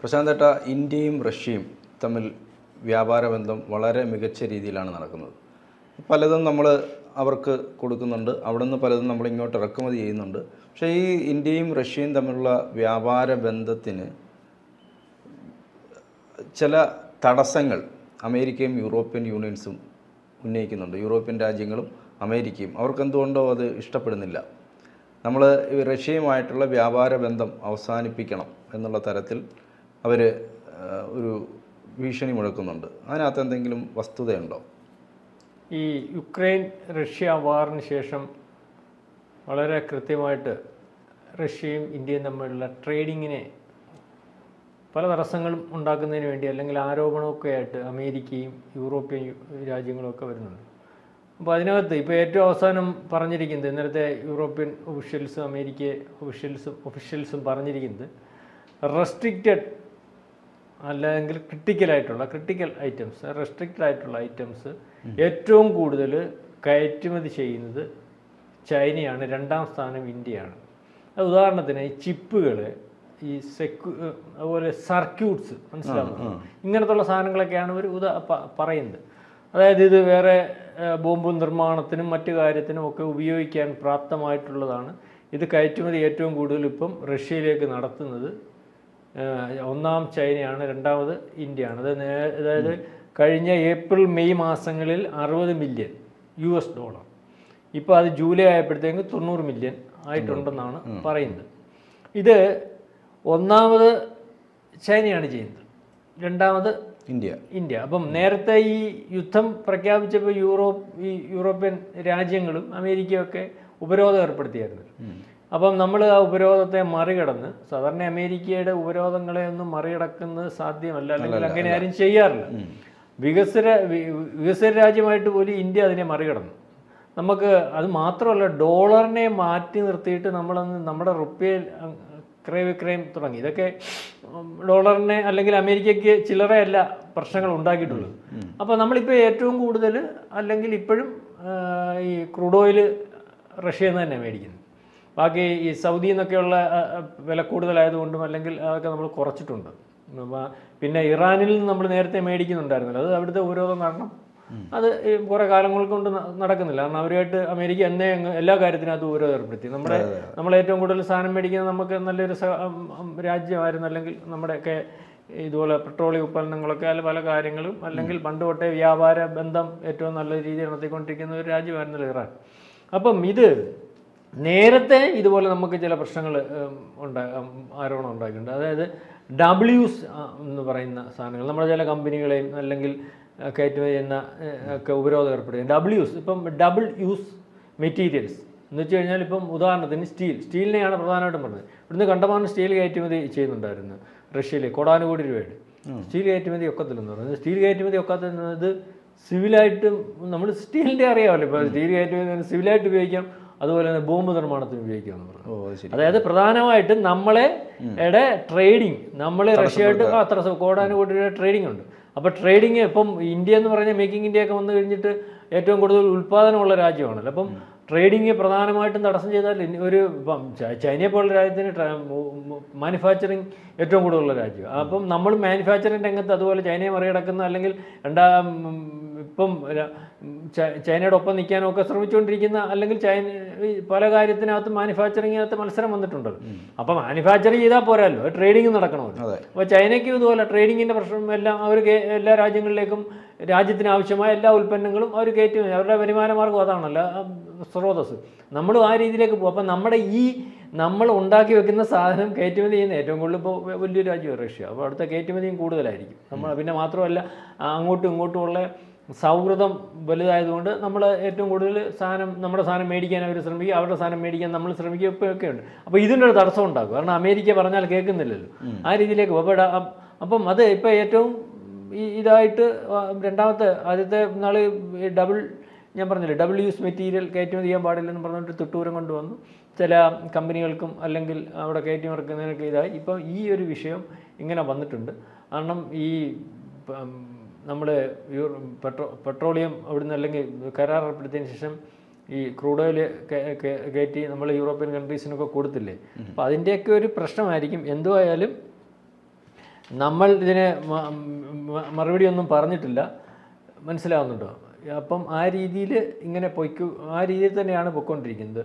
പ്രശാന്ത് ഏട്ട ഇന്ത്യയും റഷ്യയും തമ്മിൽ വ്യാപാര ബന്ധം വളരെ മികച്ച രീതിയിലാണ് നടക്കുന്നത് പലതും നമ്മൾ അവർക്ക് കൊടുക്കുന്നുണ്ട് അവിടെ നിന്ന് പലതും നമ്മൾ ഇങ്ങോട്ട് ഇറക്കുമതി ചെയ്യുന്നുണ്ട് പക്ഷേ ഈ ഇന്ത്യയും റഷ്യയും തമ്മിലുള്ള വ്യാപാര ബന്ധത്തിന് ചില തടസ്സങ്ങൾ അമേരിക്കയും യൂറോപ്യൻ യൂണിയൻസും ഉന്നയിക്കുന്നുണ്ട് യൂറോപ്യൻ രാജ്യങ്ങളും അമേരിക്കയും അവർക്ക് എന്തുകൊണ്ടോ അത് ഇഷ്ടപ്പെടുന്നില്ല നമ്മൾ റഷ്യയുമായിട്ടുള്ള വ്യാപാര ബന്ധം അവസാനിപ്പിക്കണം എന്നുള്ള തരത്തിൽ അവർ ഒരു ഭീഷണി മുഴക്കുന്നുണ്ട് അതിനകത്ത് എന്തെങ്കിലും വസ്തുതയുണ്ടോ ഈ യുക്രൈൻ റഷ്യ വാറിന് ശേഷം വളരെ കൃത്യമായിട്ട് റഷ്യയും ഇന്ത്യയും തമ്മിലുള്ള ട്രേഡിങ്ങിനെ പല തടസ്സങ്ങളും ഉണ്ടാക്കുന്നതിന് വേണ്ടി അല്ലെങ്കിൽ ആരോപണമൊക്കെ ആയിട്ട് അമേരിക്കയും യൂറോപ്യൻ യു- രാജ്യങ്ങളൊക്കെ വരുന്നുണ്ട് അപ്പോൾ അതിനകത്ത് ഇപ്പോൾ ഏറ്റവും അവസാനം പറഞ്ഞിരിക്കുന്നത് ഇന്നലത്തെ യൂറോപ്യൻ ഒഫീഷ്യൽസും അമേരിക്ക ഒഫീഷ്യൽസും ഒഫീഷ്യൽസും പറഞ്ഞിരിക്കുന്നത് റെസ്ട്രിക്റ്റഡ് അല്ലെങ്കിൽ ക്രിട്ടിക്കൽ ആയിട്ടുള്ള ക്രിട്ടിക്കൽ ഐറ്റംസ് റെസ്ട്രിക്റ്റഡ് ആയിട്ടുള്ള ഐറ്റംസ് ഏറ്റവും കൂടുതൽ കയറ്റുമതി ചെയ്യുന്നത് ചൈനയാണ് രണ്ടാം സ്ഥാനം ഇന്ത്യയാണ് അത് ഉദാഹരണത്തിന് ഈ ചിപ്പുകൾ ഈ സെക്യു അതുപോലെ സർക്യൂട്ട്സ് മനസ്സിലാവുന്നു ഇങ്ങനത്തുള്ള സാധനങ്ങളൊക്കെയാണ് ഒരു ഉദാ പ- പറയുന്നത് അതായത് ഇത് വേറെ ആ, ബോംബ് നിർമ്മാണത്തിനും മറ്റു കാര്യത്തിനും ഒക്കെ ഉപയോഗിക്കാൻ പ്രാപ്തമായിട്ടുള്ളതാണ് ഇത് കയറ്റുമതി ഏറ്റവും കൂടുതൽ ഇപ്പം റഷ്യയിലേക്ക് നടത്തുന്നത് ഏഹ് ഒന്നാം ചൈനയാണ് രണ്ടാമത് ഇന്ത്യയാണ് അത് നേ- അതായത് കഴിഞ്ഞ ഏപ്രിൽ മെയ് മാസങ്ങളിൽ അറുപത് മില്യൺ യു എസ് ഡോളർ ഇപ്പോൾ അത് ജൂലൈ ആയപ്പോഴത്തേക്ക് തൊണ്ണൂറ് മില്യൺ ആയിട്ടുണ്ടെന്നാണ് പറയുന്നത് ഇത് ഒന്നാമത് ചൈനയാണ് ചെയ്യുന്നത് രണ്ടാമത് ഇന്ത്യ ഇന്ത്യ അപ്പം നേരത്തെ ഈ യുദ്ധം പ്രഖ്യാപിച്ചപ്പോൾ യൂറോപ്പ് ഈ യൂറോപ്യൻ രാജ്യങ്ങളും അമേരിക്കയൊക്കെ ഉപരോധം ഏർപ്പെടുത്തിയായിരുന്നു അപ്പം നമ്മൾ ആ ഉപരോധത്തെ മറികടന്ന് സാധാരണ അമേരിക്കയുടെ ഉപരോധങ്ങളെ ഒന്നും മറികടക്കുന്നത് സാധ്യമല്ല അല്ലെങ്കിൽ അങ്ങനെ ആരും ചെയ്യാറില്ല വികസന വി- വികസന രാജ്യമായിട്ട് പോലും ഇന്ത്യ അതിനെ മറികടന്നു നമുക്ക് അത് മാത്രമല്ല ഡോളറിനെ മാറ്റി നിർത്തിയിട്ട് നമ്മളന്ന് നമ്മുടെ റുപ്യയിൽ അങ് ക്രയവിക്രയം തുടങ്ങി ഇതൊക്കെ ഉം, ഡോളറിനെ അല്ലെങ്കിൽ അമേരിക്കയ്ക്ക് ചില്ലറയല്ല പ്രശ്നങ്ങൾ ഉണ്ടാക്കിയിട്ടുള്ളത് അപ്പോൾ നമ്മളിപ്പോൾ ഏറ്റവും കൂടുതൽ അല്ലെങ്കിൽ ഇപ്പോഴും ആ, ഈ ക്രൂഡ് ഓയിൽ റഷ്യയിൽ നിന്ന് തന്നെ മേടിക്കുന്നത് ബാക്കി ഈ സൗദിയിൽ നിന്നൊക്കെയുള്ള ആ, ആ, വില കൂടുതലായതുകൊണ്ടും അല്ലെങ്കിൽ അതൊക്കെ നമ്മൾ കുറച്ചിട്ടുണ്ട് ഉം, ആ, പിന്നെ ഇറാനിൽ നിന്ന് നമ്മൾ നേരത്തെ മേടിക്കുന്നുണ്ടായിരുന്നല്ലോ അത് അവിടുത്തെ ഉപരോധം കാരണം അത് ഈ കുറേ കാലങ്ങൾ കൊണ്ട് ന- നടക്കുന്നില്ല കാരണം അവരുമായിട്ട് അമേരിക്ക എന്നേ അങ്ങ് എല്ലാ കാര്യത്തിനകത്തും ഉപരോധം ഏർപ്പെടുത്തി നമ്മുടെ നമ്മൾ ഏറ്റവും കൂടുതൽ സാധനം മേടിക്കുന്നത് നമുക്ക് നല്ലൊരു സ- ഉം, ഉം, രാജ്യമായിരുന്നു അല്ലെങ്കിൽ നമ്മുടെയൊക്കെ ഇതുപോലെ പെട്രോളിയം ഉൽപ്പന്നങ്ങളൊക്കെ അല്ല പല കാര്യങ്ങളും അല്ലെങ്കിൽ പണ്ട് തൊട്ടേ വ്യാപാര ബന്ധം ഏറ്റവും നല്ല രീതിയിൽ നടത്തിക്കൊണ്ടിരിക്കുന്ന ഒരു രാജ്യമായിരുന്നല്ലോ ഇറാൻ അപ്പം ഇത് നേരത്തെ ഇതുപോലെ നമുക്ക് ചില പ്രശ്നങ്ങൾ ഉണ്ടാ ഉം, ആരോപണം ഉണ്ടാക്കിയിട്ടുണ്ട് അതായത് ഡബ്ല്യൂസ് എന്ന് പറയുന്ന സാധനങ്ങൾ നമ്മുടെ ചില കമ്പനികളെയും അല്ലെങ്കിൽ ആ, കയറ്റുമതി ചെയ്യുന്ന ഏ, ഒക്കെ ഉപരോധം ഏർപ്പെടുത്തി ഡബ്ല്യൂസ് ഇപ്പം ഡബിൾ യൂസ് മെറ്റീരിയൽസ് എന്ന് വെച്ച് കഴിഞ്ഞാൽ ഇപ്പം ഉദാഹരണത്തിന് സ്റ്റീൽ സ്റ്റീലിനെയാണ് പ്രധാനമായിട്ടും പറഞ്ഞത് ഇവിടുന്ന് കണ്ടമാനം സ്റ്റീൽ കയറ്റുമതി ചെയ്യുന്നുണ്ടായിരുന്നു റഷ്യയിൽ കോടാനുകോടി രൂപയുടെ സ്റ്റീൽ കയറ്റുമതി ഒക്കത്തില്ലെന്ന് പറയുന്നത് സ്റ്റീൽ കയറ്റുമതി ഒക്കത്തുന്നത് സിവിലായിട്ടും നമ്മൾ സ്റ്റീലിൻ്റെ അറിയാമല്ലോ ഇപ്പോൾ സ്റ്റീൽ കയറ്റുമതി സിവിലായിട്ട് ഉപയോഗിക്കാം അതുപോലെ തന്നെ ബോംബ് നിർമ്മാണത്തിന് ഉപയോഗിക്കാമെന്ന് പറഞ്ഞു ഓ അത് ശരി അതായത് പ്രധാനമായിട്ടും നമ്മളെ യുടെ ട്രേഡിങ് നമ്മളെ റഷ്യയായിട്ട് ആ, അത്ര സ- കോടാനുകോടി രൂപ ട്രേഡിംഗ് ഉണ്ട് അപ്പോൾ ട്രേഡിങ് ഇപ്പം ഇന്ത്യ എന്ന് പറഞ്ഞാൽ മേക്കിംഗ് ഇന്ത്യ ഒക്കെ വന്നു കഴിഞ്ഞിട്ട് ഏറ്റവും കൂടുതൽ ഉൽപ്പാദനമുള്ള രാജ്യമാണല്ലോ അപ്പം ട്രേഡിങ് പ്രധാനമായിട്ടും തടസ്സം ചെയ്താൽ ഇനി ഒരു ഇപ്പം ച- ചൈനയെ പോലുള്ള രാജ്യത്തിന് മാനുഫാക്ചറിങ് ഏറ്റവും കൂടുതലുള്ള രാജ്യം അപ്പം നമ്മൾ മാനുഫാക്ചറിങ് രംഗത്ത് അതുപോലെ ചൈനയെ മറികടക്കുന്ന അല്ലെങ്കിൽ രണ്ടാം ഉം, ഇപ്പം ര- ഉം, ച- ചൈനയുടെ ഒപ്പം നിൽക്കാനൊക്കെ ശ്രമിച്ചുകൊണ്ടിരിക്കുന്ന അല്ലെങ്കിൽ ചൈന ഈ പല കാര്യത്തിനകത്ത് മാനുഫാക്ചറിങ്ങിനകത്ത് മത്സരം വന്നിട്ടുണ്ടല്ലോ അപ്പം മാനുഫാക്ചറിങ് ചെയ്താൽ പോരാല്ലോ ട്രേഡിങ് നടക്കണമല്ലോ അതെ അപ്പോൾ ചൈനയ്ക്കും ഇതുപോലെ ട്രേഡിങ്ങിൻ്റെ പ്രശ്നം എല്ലാം അവർ എല്ലാ രാജ്യങ്ങളിലേക്കും രാജ്യത്തിന് ആവശ്യമായ എല്ലാ ഉൽപ്പന്നങ്ങളും അവർ കയറ്റി അവരുടെ വരുമാന മാർഗ്ഗം അതാണല്ലോ ആ സ്രോതസ് നമ്മളും ആ രീതിയിലേക്ക് പോകും അപ്പം നമ്മുടെ ഈ നമ്മൾ ഉണ്ടാക്കി വെക്കുന്ന സാധനം കയറ്റുമതി ചെയ്യുന്ന ഏറ്റവും കൂടുതൽ ഇപ്പോൾ വലിയൊരു രാജ്യമാണ് റഷ്യ അപ്പോൾ അവിടുത്തെ കയറ്റുമതിയും കൂടുതലായിരിക്കും നമ്മൾ പിന്നെ മാത്രമല്ല ആ അങ്ങോട്ടും ഇങ്ങോട്ടുമുള്ള സൗഹൃദം വലുതായതുകൊണ്ട് നമ്മൾ ഏറ്റവും കൂടുതൽ സാധനം നമ്മുടെ സാധനം മേടിക്കാൻ അവർ ശ്രമിക്കുക അവരുടെ സാധനം മേടിക്കാൻ നമ്മൾ ശ്രമിക്കുക ഇപ്പോൾ ഒക്കെ ഉണ്ട് അപ്പോൾ ഇതിൻ്റെ ഒരു തടസ്സം ഉണ്ടാകും കാരണം അമേരിക്ക പറഞ്ഞാൽ കേൾക്കുന്നില്ലല്ലോ ആ രീതിയിലേക്ക് പോകും അപ്പോൾ ഡ- അപ്പം അത് ഇപ്പോൾ ഏറ്റവും ഈ ഇതായിട്ട് ആ രണ്ടാമത്തെ ആദ്യത്തെ നാൾ ഡബിൾ ഞാൻ പറഞ്ഞില്ലേ ഡബിൾ യൂസ് മെറ്റീരിയൽ കയറ്റുമതി ചെയ്യാൻ പാടില്ലെന്ന് പറഞ്ഞിട്ട് തുട്ടൂരം കൊണ്ടുവന്നു ചില കമ്പനികൾക്കും അല്ലെങ്കിൽ അവിടെ കയറ്റി ഇറക്കുന്നതിനൊക്കെ ഇതായി ഇപ്പം ഈ ഒരു വിഷയം ഇങ്ങനെ വന്നിട്ടുണ്ട് കാരണം ഈ നമ്മൾ പെട്രോ പെട്രോളിയം അവിടുന്ന് അല്ലെങ്കിൽ കരാർ ഏർപ്പെടുത്തിയതിന് ശേഷം ഈ ക്രൂഡ് ഓയിൽ കയറ്റി നമ്മൾ യൂറോപ്യൻ കൺട്രീസിനൊക്കെ കൊടുത്തില്ലേ അപ്പോൾ അതിൻ്റെയൊക്കെ ഒരു പ്രശ്നമായിരിക്കും എന്തുമായാലും നമ്മൾ ഇതിന് മ- മ- മറുപടി ഒന്നും പറഞ്ഞിട്ടില്ല മനസ്സിലാവുന്നുണ്ടോ അപ്പം ആ രീതിയിൽ ഇങ്ങനെ പൊയ്ക്കു ആ രീതിയിൽ തന്നെയാണ് പൊയ്ക്കൊണ്ടിരിക്കുന്നത്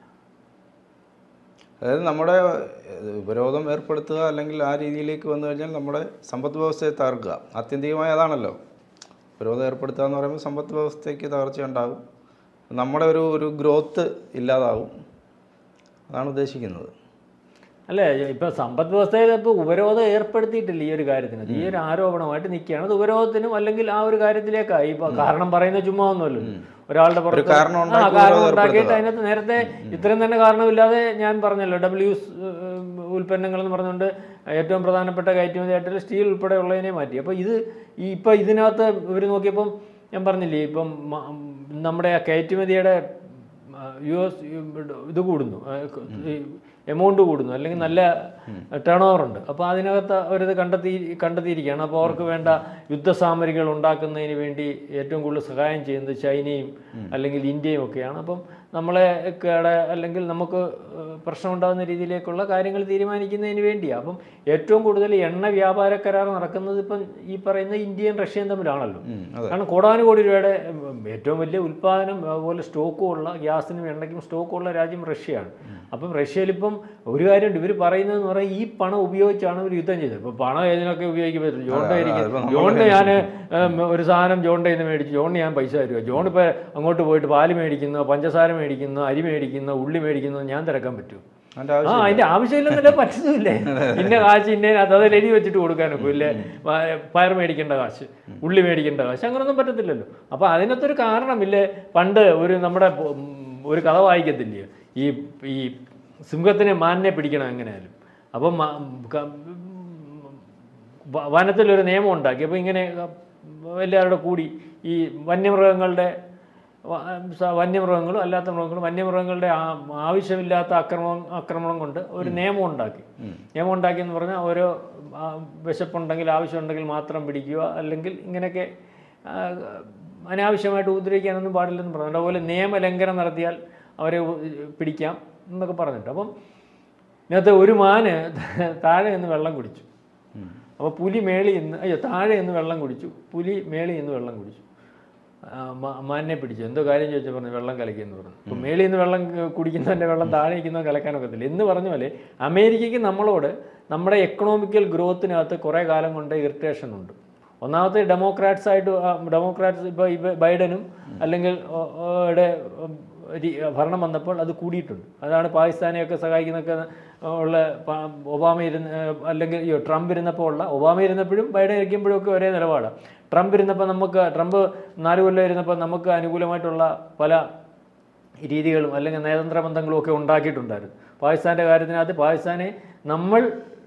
അതായത് നമ്മുടെ ഏഹ്, ഉപരോധം ഏർപ്പെടുത്തുക അല്ലെങ്കിൽ ആ രീതിയിലേക്ക് വന്നു കഴിഞ്ഞാൽ നമ്മുടെ സമ്പദ് വ്യവസ്ഥയെ തകർക്കുക ആത്യന്തികമായി അതാണല്ലോ ഉപരോധം ഏർപ്പെടുത്തുക എന്ന് പറയുമ്പോൾ സമ്പദ് വ്യവസ്ഥയ്ക്ക് തകർച്ച ഉണ്ടാകും നമ്മുടെ ഒരു ഒരു ഗ്രോത്ത് ഇല്ലാതാകും അതാണ് ഉദ്ദേശിക്കുന്നത് അല്ലേ ഇപ്പൊ സമ്പദ് വ്യവസ്ഥയിൽ ഇപ്പോൾ ഉപരോധം ഏർപ്പെടുത്തിയിട്ടില്ല ഈ ഒരു കാര്യത്തിന് ഈ ഒരു ആരോപണമായിട്ട് നിൽക്കുകയാണ് അത് ഉപരോധത്തിനും അല്ലെങ്കിൽ ആ ഒരു കാര്യത്തിലേക്കായി ഇപ്പൊ കാരണം പറയുന്ന ചുമ്മാ ഒന്നുമല്ലോ ഒരാളുടെ പുറത്ത് കാരണം ആ, ഉണ്ടാക്കി കാരണം ഉപരോധം ഉണ്ടാക്കിയിട്ട് അതിനകത്ത് നേരത്തെ ഇത്രയും തന്നെ കാരണമില്ലാതെ ഞാൻ പറഞ്ഞല്ലോ ഡബ്ല്യു ഉൽപ്പന്നങ്ങൾ എന്ന് പറഞ്ഞുകൊണ്ട് ഏറ്റവും പ്രധാനപ്പെട്ട കയറ്റുമതിയായിട്ടുള്ള സ്റ്റീൽ ഉൾപ്പെടെയുള്ളതിനെ മാറ്റി അപ്പോൾ ഇത് ഈ ഇപ്പം ഇതിനകത്ത് ഇവർ നോക്കിയപ്പം ഞാൻ പറഞ്ഞില്ലേ ഇപ്പം മ- നമ്മുടെ ആ കയറ്റുമതിയുടെ യു എസ് ഇത് കൂടുന്നു എമൗണ്ട് കൂടുന്നു അല്ലെങ്കിൽ നല്ല ടേൺ ഓവർ ഉണ്ട് അപ്പോൾ അതിനകത്ത് അവരിത് കണ്ടെത്തി കണ്ടെത്തിയിരിക്കുകയാണ് അപ്പോൾ അവർക്ക് വേണ്ട യുദ്ധസാമഗ്രികൾ ഉണ്ടാക്കുന്നതിന് വേണ്ടി ഏറ്റവും കൂടുതൽ സഹായം ചെയ്യുന്നത് ചൈനയും അല്ലെങ്കിൽ ഇന്ത്യയും ഒക്കെയാണ് അപ്പം നമ്മളെ കേടെ അല്ലെങ്കിൽ നമുക്ക് ഏഹ്, പ്രശ്നം ഉണ്ടാകുന്ന രീതിയിലേക്കുള്ള കാര്യങ്ങൾ തീരുമാനിക്കുന്നതിന് വേണ്ടിയാണ് അപ്പം ഏറ്റവും കൂടുതൽ എണ്ണ വ്യാപാര കരാർ നടക്കുന്നത് ഇപ്പം ഈ പറയുന്ന ഇന്ത്യയും റഷ്യയും തമ്മിലാണല്ലോ ഉം, അതെ കാരണം കോടാനുകോടി രൂപയുടെ ഉം, ഏറ്റവും വലിയ ഉൽപ്പാദനം അതുപോലെ സ്റ്റോക്കും ഉള്ള ഗ്യാസിനും എണ്ണയ്ക്കും സ്റ്റോക്കും ഉള്ള രാജ്യം റഷ്യയാണ് അപ്പം റഷ്യയിൽ ഇപ്പം ഒരു കാര്യമുണ്ട് ഇവർ പറയുന്നതെന്ന് പറഞ്ഞാൽ ഈ പണം ഉപയോഗിച്ചാണ് ഇവർ യുദ്ധം ചെയ്തത് ഇപ്പം പണം ഏതിനൊക്കെ ഉപയോഗിക്കാൻ പറ്റില്ല ജോണിൻ്റെ അതെ, ആയിരിക്കും അതിപ്പോ ജോണിന് ഞാൻ ഒരു സാധനം ജോണിൻ്റെ നിന്ന് മേടിച്ചു ജോണിന് ഞാൻ പൈസ തരുക ജോൺ ഇപ്പോൾ അങ്ങോട്ട് പോയിട്ട് പാല് മേടിക്കുന്നു പഞ്ചസാര മേടിക്കുന്നു അരി മേടിക്കുന്നു ഉള്ളി മേടിക്കുന്നു ഞാൻ തിരക്കാൻ പറ്റുമോ അതിൻ്റെ ആ ആവശ്യം അതിന്റെ ആവശ്യമില്ലെന്നല്ല പറ്റുന്നില്ലേ ഇന്ന കാശ് ഇന്നതിനകത്ത് അത് എഴുതി വെച്ചിട്ട് കൊടുക്കാനൊക്കെ ഇല്ലേ പ- പയർ മേടിക്കേണ്ട കാശ് ഉള്ളി മേടിക്കേണ്ട കാശ് അങ്ങനൊന്നും പറ്റത്തില്ലല്ലോ അപ്പൊ അതിനകത്തൊരു കാരണമില്ലേ പണ്ട് ഒരു നമ്മുടെ പൊ- ഉം, ഒരു കഥ വായിക്കത്തില്ലേ ഈ ഈ സിംഹത്തിനെ മാനിനെ പിടിക്കണം എങ്ങനെയാലും അപ്പം മ- ക- വ- വനത്തിലൊരു നിയമം ഉണ്ടാക്കി അപ്പോൾ ഇങ്ങനെ എല്ലാവരുടെ കൂടി ഈ വന്യമൃഗങ്ങളുടെ വ- സ- വന്യമൃഗങ്ങളും അല്ലാത്ത മൃഗങ്ങളും വന്യമൃഗങ്ങളുടെ ആ- ആവശ്യമില്ലാത്ത ആക്രമണം ആക്രമണം കൊണ്ട് ഒരു നിയമം ഉണ്ടാക്കി നിയമം ഉണ്ടാക്കി എന്ന് പറഞ്ഞാൽ ഓരോ ആ, വിശപ്പുണ്ടെങ്കിൽ ആവശ്യമുണ്ടെങ്കിൽ മാത്രം പിടിക്കുക അല്ലെങ്കിൽ ഇങ്ങനെയൊക്കെ ആ, അനാവശ്യമായിട്ട് ഉപദ്രവിക്കാനൊന്നും പാടില്ലെന്ന് പറഞ്ഞു അതുപോലെ നിയമലംഘനം നടത്തിയാൽ അവരെ ഉ- പിടിക്കാം എന്നൊക്കെ പറഞ്ഞിട്ട് അപ്പം ഇതിനകത്ത് ഒരു മാന് താഴെ നിന്ന് വെള്ളം കുടിച്ചു അപ്പോൾ പുലി മേളി നിന്ന് അയ്യോ താഴെ നിന്ന് വെള്ളം കുടിച്ചു പുലി മേളി നിന്ന് വെള്ളം കുടിച്ചു ആ, മ- മാനിനെ പിടിച്ചു എന്തോ കാര്യം ചോദിച്ചാൽ പറഞ്ഞു വെള്ളം കലക്കിയെന്ന് പറഞ്ഞു അപ്പോൾ മേളിൽ നിന്ന് വെള്ളം ക- കുടിക്കുന്നതിൻ്റെ വെള്ളം താഴെ നിൽക്കുന്നത് കലക്കാനൊക്കത്തില്ല എന്ന് പറഞ്ഞ പോലെ അമേരിക്കയ്ക്ക് നമ്മളോട് നമ്മുടെ എക്കണോമിക്കൽ ഗ്രോത്തിനകത്ത് കുറേ കാലം കൊണ്ട് ഇറിറ്റേഷൻ ഉണ്ട് ഒന്നാമത്തെ ഡെമോക്രാറ്റ്സ് ആയിട്ട് ഡെമോക്രാറ്റ്സ് ഇപ്പോൾ ഈ ബൈഡനും അല്ലെങ്കിൽ ഓ, ഓ, യുടെ ഉം, രീ- ഭരണം വന്നപ്പോൾ അത് കൂടിയിട്ടുണ്ട് അതാണ് പാകിസ്ഥാനെയൊക്കെ സഹായിക്കുന്നൊക്കെ ഉള്ള പ- ഒബാമ ഇരുന്ന് അല്ലെങ്കിൽ അയ്യോ ട്രംപ് ഇരുന്നപ്പോൾ ഉള്ള ഒബാമ ഇരുന്നപ്പോഴും ബൈഡൻ ഇരിക്കുമ്പോഴും ഒക്കെ ഒരേ നിലപാടാണ് ട്രംപ് ഇരുന്നപ്പോൾ നമുക്ക് ട്രംപ് നാല് കൊല്ലം ഇരുന്നപ്പോൾ നമുക്ക് അനുകൂലമായിട്ടുള്ള പല രീതികളും അല്ലെങ്കിൽ നയതന്ത്ര ബന്ധങ്ങളും ഒക്കെ ഉണ്ടാക്കിയിട്ടുണ്ടായിരുന്നു പാകിസ്ഥാൻ്റെ കാര്യത്തിനകത്ത് പാകിസ്ഥാനെ നമ്മൾ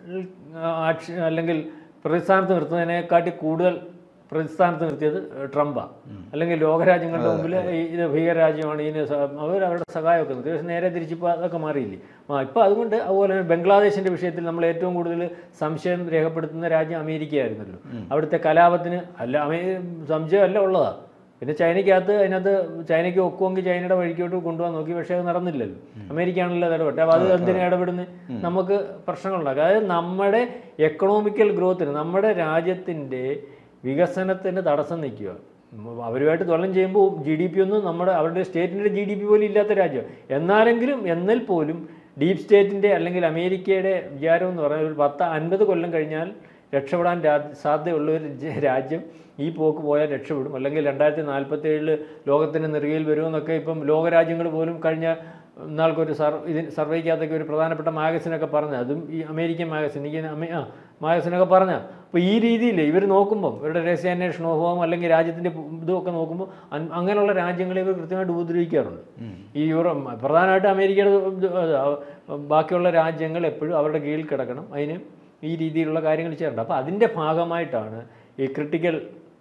ആക്ഷ അല്ലെങ്കിൽ പ്രതിസ്ഥാനത്ത് നിർത്തുന്നതിനെക്കാട്ടി കൂടുതൽ പ്രതിസ്ഥാനത്ത് നിർത്തിയത് ട്രംപാണ് അല്ലെങ്കിൽ ലോകരാജ്യങ്ങളുടെ മുമ്പിൽ ഈ ഇത് ഭീകരരാജ്യമാണ് ഇതിന് സ- അവർ അവരുടെ സഹായമൊക്കെ നിർത്തി പക്ഷേ നേരെ തിരിച്ചിപ്പോൾ അതൊക്കെ മാറിയില്ലേ ആ ഇപ്പോൾ അതുകൊണ്ട് അതുപോലെ തന്നെ ബംഗ്ലാദേശിൻ്റെ വിഷയത്തിൽ നമ്മൾ ഏറ്റവും കൂടുതൽ സംശയം രേഖപ്പെടുത്തുന്ന രാജ്യം അമേരിക്കയായിരുന്നല്ലോ അവിടുത്തെ കലാപത്തിന് അല്ല അമേ സംശയമല്ല ഉള്ളതാണ് പിന്നെ ചൈനയ്ക്കകത്ത് അതിനകത്ത് ചൈനയ്ക്ക് ഒക്കുമെങ്കിൽ ചൈനയുടെ വഴിക്കോട്ട് കൊണ്ടുപോകാൻ നോക്കി പക്ഷേ അത് നടന്നില്ലല്ലോ അമേരിക്കയാണല്ലോ അത് ഇടപെട്ടെ അപ്പോൾ അത് എന്തിനാ ഇടപെടുന്നത് നമുക്ക് പ്രശ്നങ്ങളുണ്ടാക്കുക അതായത് നമ്മുടെ എക്കണോമിക്കൽ ഗ്രോത്തിന് നമ്മുടെ രാജ്യത്തിൻ്റെ വികസനത്തിന് തടസ്സം നിൽക്കുക ഉം, അവരുമായിട്ട് തുലനം ചെയ്യുമ്പോൾ ജി ഡി പി ഒന്നും നമ്മുടെ അവരുടെ സ്റ്റേറ്റിൻ്റെ ജി ഡി പി പോലും ഇല്ലാത്ത രാജ്യം എന്നാലെങ്കിലും എന്നാൽ പോലും ഡീപ് സ്റ്റേറ്റിൻ്റെ അല്ലെങ്കിൽ അമേരിക്കയുടെ വിചാരം എന്ന് പറഞ്ഞാൽ ഒരു പത്ത് അൻപത് കൊല്ലം കഴിഞ്ഞാൽ രക്ഷപ്പെടാൻ രാ- സാധ്യതയുള്ള ഒരു ജ- രാജ്യം ഈ പോക്ക് പോയാൽ രക്ഷപ്പെടും അല്ലെങ്കിൽ രണ്ടായിരത്തി നാൽപ്പത്തി ഏഴിൽ ലോകത്തിൻ്റെ നെറുകയിൽ വരുമെന്നൊക്കെ ഇപ്പം ലോകരാജ്യങ്ങൾ പോലും കഴിഞ്ഞ നാൾക്കൊരു സർ ഇതിന് സർവേക്കകത്തൊക്കെ ഒരു പ്രധാനപ്പെട്ട മാഗസിനൊക്കെ പറഞ്ഞു അതും ഈ അമേരിക്കൻ മാഗസിൻ ഈ അമേ ആ മാഗസിനൊക്കെ പറഞ്ഞ അപ്പോൾ ഈ രീതിയിൽ ഇവർ നോക്കുമ്പോൾ ഇവരുടെ രഹസ്യാന്വേഷണവും അല്ലെങ്കിൽ രാജ്യത്തിൻ്റെ ഇതുമൊക്കെ നോക്കുമ്പോൾ അൻ- അങ്ങനെയുള്ള രാജ്യങ്ങളെ ഇവർ കൃത്യമായിട്ട് ഉപദ്രവിക്കാറുണ്ട് ഈ യൂറോ പ്രധാനമായിട്ട് അമേരിക്കയുടെ ഇത് അത് ബാക്കിയുള്ള രാജ്യങ്ങൾ എപ്പോഴും അവരുടെ കീഴിൽ കിടക്കണം അതിന് ഈ രീതിയിലുള്ള കാര്യങ്ങൾ ചെയ്യാറുണ്ട് അപ്പോൾ അതിൻ്റെ ഭാഗമായിട്ടാണ് ഈ ക്രിട്ടിക്കൽ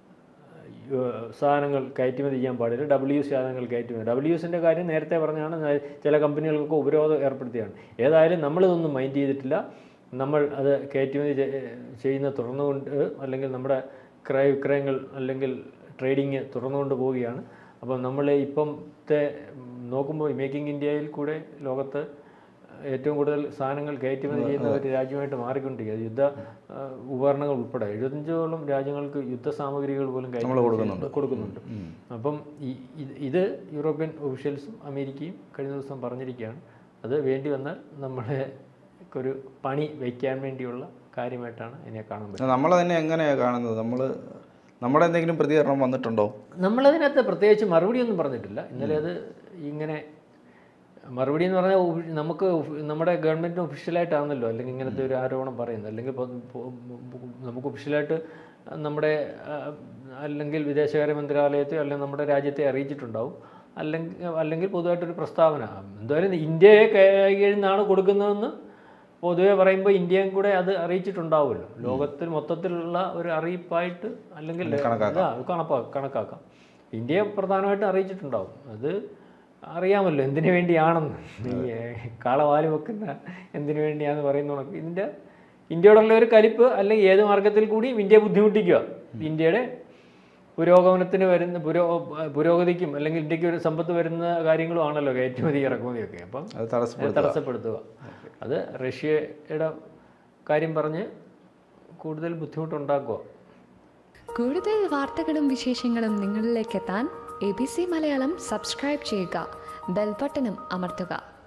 ഏഹ് സാധനങ്ങൾ കയറ്റുമതി ചെയ്യാൻ പാടില്ല ഡബ്ല്യു സാധനങ്ങൾ കയറ്റുമതി ഡബ്ല്യുസിൻ്റെ കാര്യം നേരത്തെ പറഞ്ഞാണ് ന- ചില കമ്പനികൾക്കൊക്കെ ഉപരോധം ഏർപ്പെടുത്തിയാണ് ഏതായാലും നമ്മളിതൊന്നും മൈൻഡ് ചെയ്തിട്ടില്ല നമ്മൾ അത് കയറ്റുമതി ചെ- ചെയ്യുന്ന തുറന്നുകൊണ്ട് അല്ലെങ്കിൽ നമ്മുടെ ക്രയവിക്രയങ്ങൾ അല്ലെങ്കിൽ ട്രേഡിങ് തുറന്നുകൊണ്ട് പോവുകയാണ് അപ്പം നമ്മൾ ഇപ്പത്തെ നോക്കുമ്പോൾ മേക്കിംഗ് ഇന്ത്യയിൽ കൂടെ ലോകത്ത് ഏറ്റവും കൂടുതൽ സാധനങ്ങൾ കയറ്റുമതി ചെയ്യുന്ന ഒരു രാജ്യമായിട്ട് മാറിക്കൊണ്ടിരിക്കുക യുദ്ധ ആ, ഉപകരണങ്ങൾ ഉൾപ്പെടെ എഴുപത്തഞ്ചോളം രാജ്യങ്ങൾക്ക് യുദ്ധ സാമഗ്രികൾ പോലും കയറ്റുമതി കൊടുക്കുന്നുണ്ട്. ചെയ്യുന്നത് കൊടുക്കുന്നുണ്ട് അപ്പം ഈ ഇത് ഇത് യൂറോപ്യൻ ഒഫീഷ്യൽസും അമേരിക്കയും കഴിഞ്ഞ ദിവസം പറഞ്ഞിരിക്കുകയാണ് അത് വേണ്ടി വന്നാൽ നമ്മളെ ഒരു പണി വയ്ക്കാൻ വേണ്ടിയുള്ള കാര്യമായിട്ടാണ് ഇതിനെ കാണാൻ പറ്റുന്നത് നമ്മൾ തന്നെ എങ്ങനെയാണ് കാണുന്നത് നമ്മൾ നമ്മുടെ എന്തെങ്കിലും പ്രതികരണം വന്നിട്ടുണ്ടോ നമ്മളതിനകത്ത് പ്രത്യേകിച്ച് മറുപടിയൊന്നും പറഞ്ഞിട്ടില്ല ഇന്നലെ അത് ഇങ്ങനെ മറുപടി എന്ന് പറഞ്ഞാൽ ഒഫി- നമുക്ക് ഒഫി- നമ്മുടെ ഗവൺമെൻറ്റിന് ഒഫീഷ്യലായിട്ടാണല്ലോ അല്ലെങ്കിൽ ഇങ്ങനത്തെ ഒരു ആരോപണം പറയുന്നത് അല്ലെങ്കിൽ പൊ- പൊ- നമുക്ക് ഒഫീഷ്യലായിട്ട് നമ്മുടെ ആ, അല്ലെങ്കിൽ വിദേശകാര്യ മന്ത്രാലയത്തെ അല്ലെങ്കിൽ നമ്മുടെ രാജ്യത്തെ അറിയിച്ചിട്ടുണ്ടാവും അല്ലെങ്കിൽ അല്ലെങ്കിൽ പൊതുവായിട്ടൊരു പ്രസ്താവന എന്തായാലും ഇന്ത്യയെ കൈകളിൽ നിന്നാണ് കൊടുക്കുന്നതെന്ന് പൊതുവെ പറയുമ്പോൾ ഇന്ത്യയും കൂടെ അത് അറിയിച്ചിട്ടുണ്ടാവുമല്ലോ ലോകത്തിൽ മൊത്തത്തിലുള്ള ഒരു അറിയിപ്പായിട്ട് അല്ലെങ്കിൽ കണക്കാക്കാം. ആ, കണപ്പാ കണക്കാക്കാം ഇന്ത്യയെ പ്രധാനമായിട്ട് അറിയിച്ചിട്ടുണ്ടാവും അത് അറിയാമല്ലോ എന്തിനു വേണ്ടിയാണെന്ന് ഈ ഏഹ്, കാളവാല് വെക്കുന്ന എന്തിനു വേണ്ടിയാന്ന് പറയുന്ന കണക്ക് ഇതിൻ്റെ ഇന്ത്യയോടുള്ള ഒരു കലിപ്പ് അല്ലെങ്കിൽ ഏത് മാർഗത്തിൽ കൂടിയും ഇന്ത്യയെ ബുദ്ധിമുട്ടിക്കുക ഇന്ത്യയുടെ പുരോഗമനത്തിന് വരുന്ന പുരോ പുരോഗതിക്കും അല്ലെങ്കിൽ ഇന്ത്യക്ക് ഒരു സമ്പത്ത് വരുന്ന കാര്യങ്ങളും ആണല്ലോ കയറ്റുമതി ഇറക്കുമതിയൊക്കെ അപ്പം അത് തടസ്സപ്പെടുത്തുക തടസ്സപ്പെടുത്തുക അത് റഷ്യയുടെ കാര്യം പറഞ്ഞ് കൂടുതൽ ബുദ്ധിമുട്ടുണ്ടാക്കുക കൂടുതൽ വാർത്തകളും വിശേഷങ്ങളും നിങ്ങളിലേക്ക് എത്താൻ A B C Malayalam subscribe ചെയ്യുക ബെൽബട്ടനും അമർത്തുക